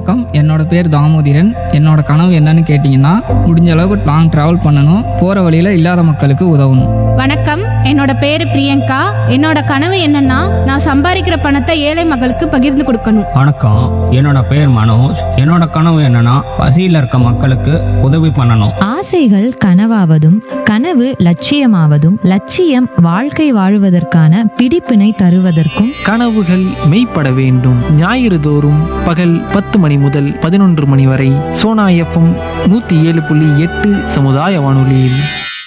வணக்கம் என்னோட பேர் தாமோதிரன் என்னோட கனவு என்னன்னு கேட்டிங்கன்னா முடிஞ்ச அளவுக்கு லாங் ட்ராவல் பண்ணணும் போகிற வழியில் இல்லாத மக்களுக்கு உதவணும் வணக்கம் என்னோட பேரு பிரியங்கா என்னோட கனவு என்னன்னா நான் சம்பாதிக்கிற பணத்தை ஏழை மக்களுக்கு பகிர்ந்து கொடுக்கணும் வணக்கம் என்னோட பேர் மனோஜ் என்னோட கனவு என்னன்னா பசியில் இருக்க மக்களுக்கு உதவி பண்ணணும் ஆசைகள் கனவாவதும் கனவு லட்சியமாவதும் லட்சியம் வாழ்க்கை வாழுவதற்கான பிடிப்பினை தருவதற்கும் கனவுகள் மெய்ப்பட வேண்டும் ஞாயிறு தோறும் பகல் பத்து மணி முதல் பதினொன்று மணி வரை சோனா எஃப்எம் நூத்தி ஏழு புள்ளி எட்டு சமுதாய வானொலியில்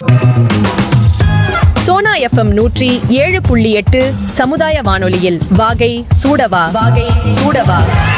சோனா எஃப்எம் நூற்றி ஏழு புள்ளி எட்டு சமுதாய வானொலியில் வாகை சூடவா வாகை சூடவா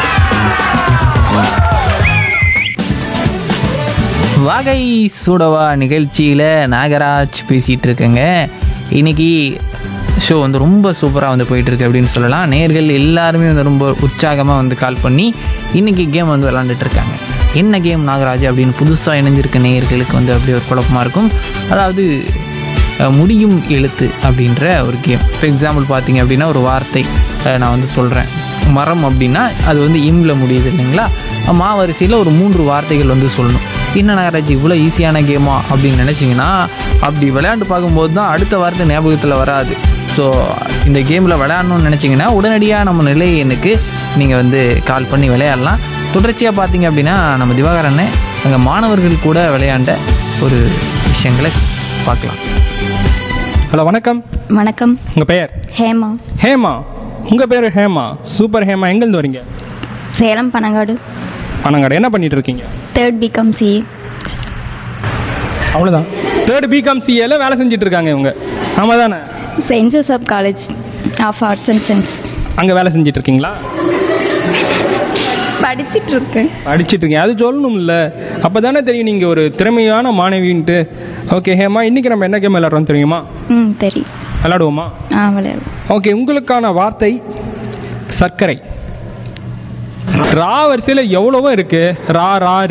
வகை சூடவா நிகழ்ச்சியில் நாகராஜ் பேசிகிட்டு இருக்கேங்க இன்னைக்கு ஷோ வந்து ரொம்ப சூப்பராக வந்து போயிட்டுருக்கு அப்படின்னு சொல்லலாம் நேர்கள் எல்லாருமே வந்து ரொம்ப உற்சாகமாக வந்து கால் பண்ணி இன்றைக்கி கேம் வந்து விளாண்டுட்டு இருக்காங்க என்ன கேம் நாகராஜ் அப்படின்னு புதுசாக இணைஞ்சிருக்க நேயர்களுக்கு வந்து அப்படியே ஒரு குழப்பமாக இருக்கும் அதாவது அஹ், முடியும் எழுத்து அப்படின்ற ஒரு கேம் இப்போ எக்ஸாம்பிள் பார்த்தீங்க அப்படின்னா ஒரு வார்த்தை அஹ், நான் வந்து சொல்கிறேன் மரம் அப்படின்னா அது வந்து இம்ல முடியுது இல்லைங்களா மாவரிசையில் ஒரு மூன்று வார்த்தைகள் வந்து சொல்லணும் என்ன நகராஜ் இவ்வளோ ஈஸியான கேமா அப்படின்னு நினச்சிங்கன்னா அப்படி விளையாண்டு பார்க்கும்போது தான் அடுத்த வார்த்தை ஞாபகத்தில் வராது ஸோ இந்த கேமில் விளையாடணும்னு நினச்சிங்கன்னா உடனடியாக நம்ம நிலை எண்ணுக்கு நீங்கள் வந்து கால் பண்ணி விளையாடலாம் தொடர்ச்சியாக பார்த்தீங்க அப்படின்னா நம்ம திவாகரனை அங்கே மாணவர்கள் கூட விளையாண்ட ஒரு விஷயங்களை பார்க்கலாம் ஹலோ வணக்கம் வணக்கம் உங்கள் பெயர் ஹேமா ஹேமா உங்கள் பேர் ஹேமா சூப்பர் ஹேமா எங்கேருந்து வரீங்க சேலம் பனங்காடு பணங்காடு என்ன பண்ணிட்டு இருக்கீங்க தேர்ட் பிகாம் சிஏ அவ்வளோதான் தேர்ட் பிகாம் சிஏல வேலை செஞ்சுட்டு இருக்காங்க இவங்க ஆமாம் தானே Saint Joseph college of arts and science அங்கே வேலை செஞ்சுட்டு இருக்கீங்களா படிச்சிட்டு இருக்கேன் படிச்சிட்டு இருக்கீங்க அது சொல்லணும்ல அப்போ தானே தெரியும் நீங்கள் ஒரு திறமையான மாணவின்ட்டு ஓகே ஹேமா இன்னைக்கு நம்ம என்ன கேம் விளையாடுறோம் தெரியுமா ம் தெரியும் விளையாடுவோமா ஆ விளையாடு ஓகே உங்களுக்கான வார்த்தை சர்க்கரை ரா வரிசையில் எவ்வளவோ இருக்கு ரா ரா